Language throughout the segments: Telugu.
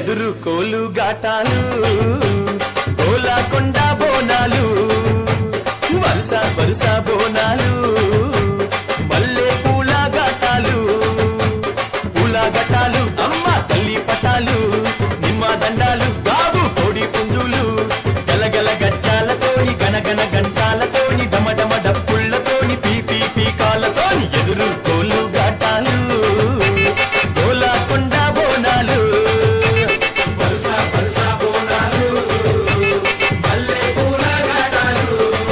ఎదురు కోలు గాటాలు కోలాకొండ బోనాలు వరుస వరుస బోనాలు మల్లె పూల గాటాలు పూల గటాలు అమ్మ తల్లి పటాలు నిమ్మ దండాలు బాబు కోడి పుంజులు గలగల గజ్జాలతోని గనగన గంటాలతోని డమడమ డప్పుళ్ళతోని పీపీ పీకాలతోని ఎదురు కోలు గాటాలు కోలాకొండ బోనాలు వరుస వరుస బోనాలు మల్లె పూల గాటాలు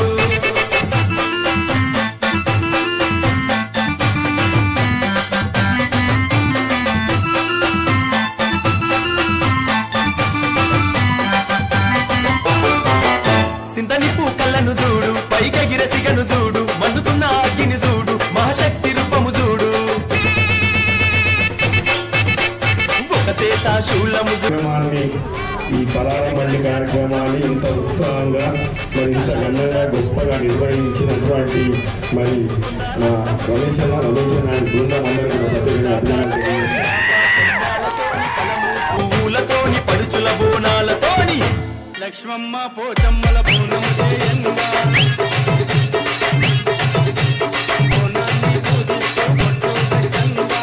సింతనిప్పు కళ్ళను చూడు పైకెగిర సిగను చూడు మండుతున్న అగ్గిని చూడు మహాశక్తి రూపము చూడు ఒక సేత శూలము చూడు కార్యక్రమాన్ని ఈ పలార మండి కార్యక్రమాన్ని ఇంత ఉత్సాహంగా మరి ఇంత ఘనంగా గొప్పగా నిర్వహించినటువంటి మరి నా రమేష్ అన్న రమేష్ అన్న ఆయన బృందం అందరికీ నా ప్రత్యేకంగా అభినందనలు పువ్వులతోని పడుచుల బోనాలతోని లక్ష్మమ్మ పోచమ్మల పూనం చేయంగా బోనాన్ని పూజిస్తూ బొట్టు పెట్టంగా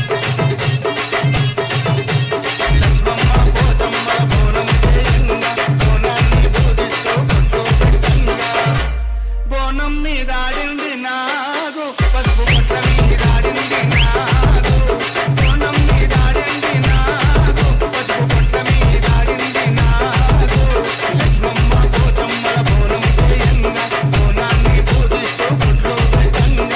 లక్ష్మమ్మ పోచమ్మల పూనం చేయంగా బోనాన్ని పూజిస్తూ బొట్టు పెట్టంగా బోనం మీద ఆడింది నాగు పసుపు బొట్ల మీద ఆడింది నాగు బోనం మీద ఆడింది నాగు పసుపు బొట్ల మీద ఆడింది నాగు లక్ష్మమ్మ పోచమ్మల బోనం చేయంగా బోనాన్ని పూజిస్తూ బొట్లు పెట్టంగా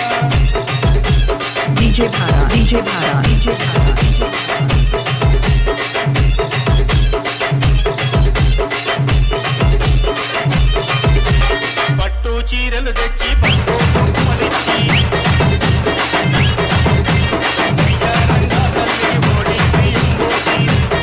DJ Para, DJ Para, DJ Para, DJ Para. పట్టు చీరలు తెచ్చి పట్టు కుంకుమలిచ్చి రంగా తల్లికి ఓడి బియ్యం పోసి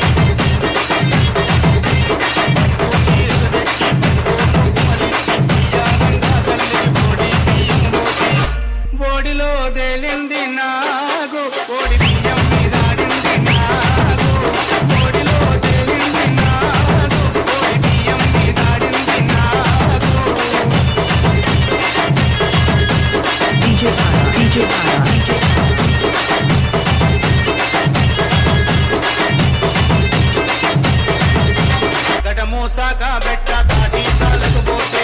పట్టు చీరలు తెచ్చి పట్టు కుంకుమలిచ్చి రంగా తల్లికి ఓడి బియ్యం పోసి ఓడిలో తేలింది నాగు ఓడి బియ్యం మీద ఆడింది నాగు ఓడిలో తేలింది నాగు ఓడి బియ్యం మీద ఆడింది నాగు DJ Para, DJ Para, DJ Para. గడమూసాక బెట్ట దాటి తాలకు పోతే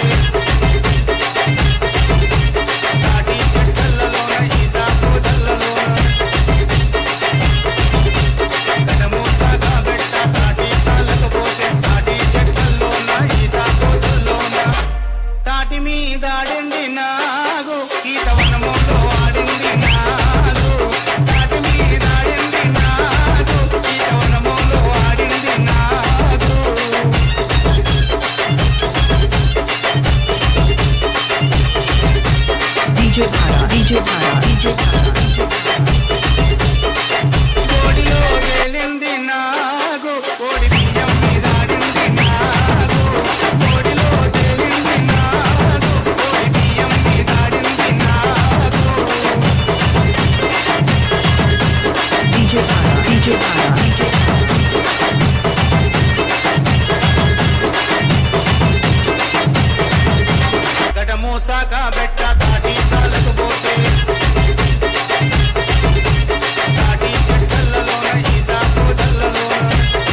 దాటి చెట్లలోన ఈత పూజలలోన గడమూసాక బెట్ట దాటి తాలకు పోతే దాటి చెట్లలోన ఈత పూజల్లోన తాటి మీద ఆడింది నాగు ఈత వనములో ఆడింది నాగు తాటి మీద ఆడింది నాగు ఈత వనములో ఆడింది నాగు DJ Para, DJ Para, DJ Para, DJ Para. కోడిలో వేలింది నాగు కోడి బియ్యం మీద ఆడింది నాగు కోడిలో తేలింది నాగు కోడి బియ్యం మీద ఆడింది నాగు DJ Para, DJ Para, DJ Para. గడమూసాక బెట్ట దాటి తాలకు పోతే దాటి చెట్లలోన ఈత పూజలలోన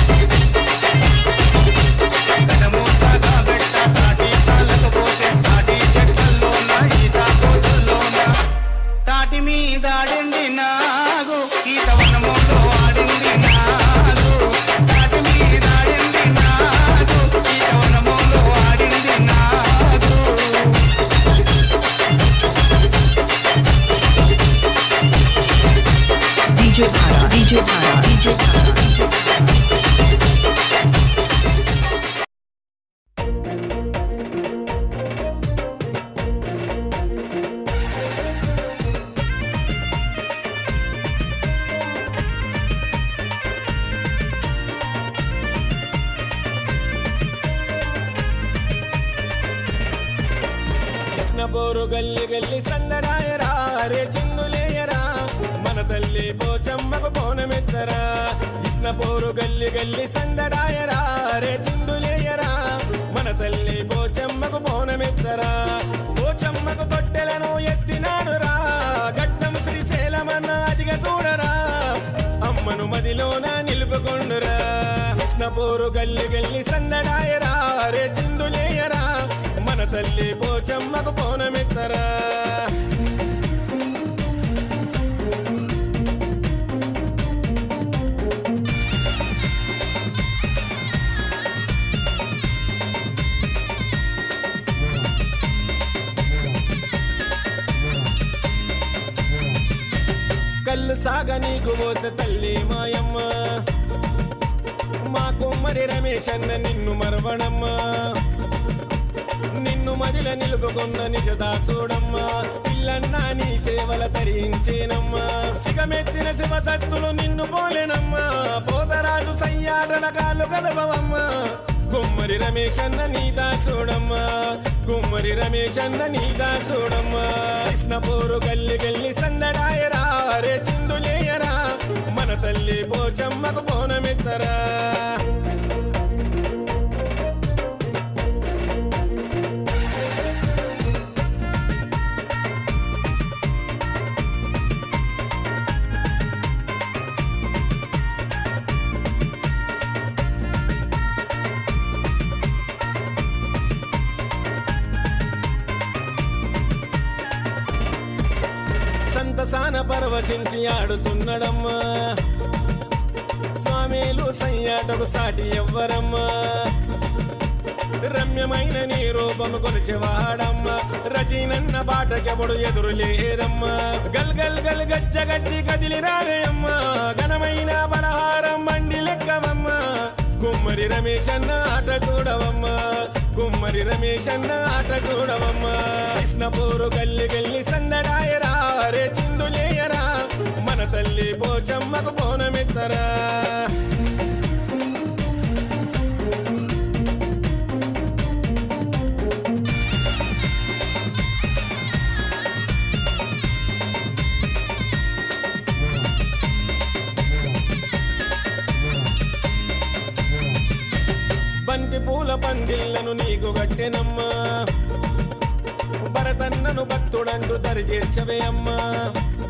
గడమూసాక బెట్ట దాటి తాలకు పోతే దాటి చెట్లలోన ఈత పూజల్లోన తాటి మీద ఆడింది నాగు ఈత వనములో ఆడింది నాగు తాటి మీద ఆడింది నాగు ఈత వనములో ఆడింది నాగు DJ Para, DJ Para, DJ Para, DJ Para. కృష్ణపోరు గల్లి గల్లి సందడాయరా రే చిందులేయరా మన తల్లి పోచమ్మకు పోనమెత్తరా ఇస్న పోరు గల్లి గల్లి సందడాయరా రే చిందులేయరా మన తల్లి పోచమ్మకు పోనమెత్తరా పోచమ్మకు తొట్టెలను ఎత్తినాడురా గడ్డం శ్రీశైలమన్న అదిగా చూడరా అమ్మను మదిలోన నిలుపుకొండురా కృష్ణపోరు గల్లి గల్లి సందడాయరా రే చిందులేయరా మన తల్లి పోచమ్మకు పోనమెత్తరా కళ్ళు సాగ నీకు పోస తల్లి మాయమ్మ మా కుమ్మరి రమేష్ అన్న నిన్ను మరవణమ్మ నిన్ను మదిల నిలుపుకున్న నిజదాసుడమ్మ పిల్లన్నా నీ సేవల తరించేనమ్మా సిగమెత్తిన శివ సత్తులు నిన్ను పోలేనమ్మా పోతరాజు సయ్యాటల కాలు కదపవమ్మ కుమ్మరి రమేష్ అన్న నీ దాసుడమ్మా కుమ్మరి రమేష్ అన్న నీ దాసుడమ్మా కృష్ణపూరు గల్లి గల్లి సందడాయరా రే చిందులేయరా మన తల్లి పోచమ్మకు పోనమెత్తరా సంతసాన పరవశించి ఆడుతున్నడమ్మా స్వామిలు సయ్యాటకు సాటి ఎవ్వరమ్మా రమ్యమైన నీ రూపము కొలిచేవాడమ్మా రజీనన్న బాటకెవడు ఎదురు లేరమ్మా గల్ గల్ గల్ గజ్జగట్టి కదిలి రావేయమ్మా ఘనమైన పలహారం మండి లెక్కవమ్మా కుమ్మరి రమేష్ అన్న ఆట చూడవమ్మా కుమ్మరి రమేష్ అన్న ఆట చూడవమ్మా కృష్ణపూరు గల్లి గల్లి సందడాయరా రే చిందులేయరా మన తల్లి పోచమ్మకు పోనమెత్తరా బంతి పూల పందిళ్లను నీకు గట్టెనమ్మా భరతన్నను భక్తుడంటూ దరి చేర్చవే అమ్మా